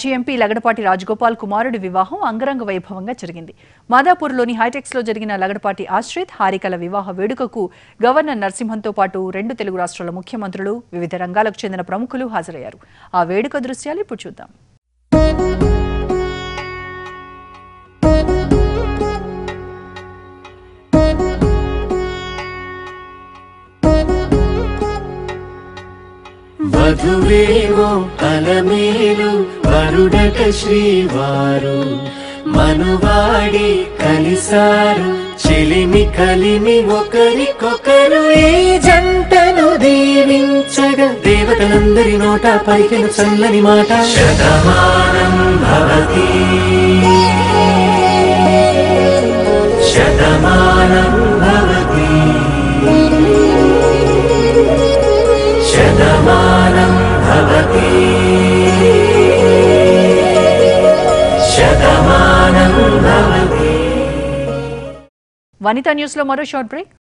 మాజీ ఎంపీ లగడపాటి రాజగోపాల్ కుమారుడి వివాహం అంగరంగ వైభవంగా జరిగింది మాదాపూర్లోని హైటెక్స్ లో జరిగిన లగడపాటి ఆశ్రిత్ హారికల వివాహ వేడుకకు గవర్నర్ నరసింహన్తో పాటు రెండు తెలుగు రాష్ట్రాల ముఖ్యమంత్రులు వివిధ రంగాలకు చెందిన ప్రముఖులు హాజరయ్యారు ఆ వేడుక దృశ్యాలు ఇప్పుడు చూద్దాం వధువేవో అలమేలు వరుడట శ్రీవారు మనువాడి కలిసారు చెలిమి కలిమి ఒకరికొకరు ఈ జంటను దీవించగా దేవతలందరి నోట పలికిన చల్లని మాట శతమానం భవతి శతమానం భవతి శతమానం భవతి శతమానం భవతి వనితా న్యూస్ లో మరో షార్ట్ బ్రేక్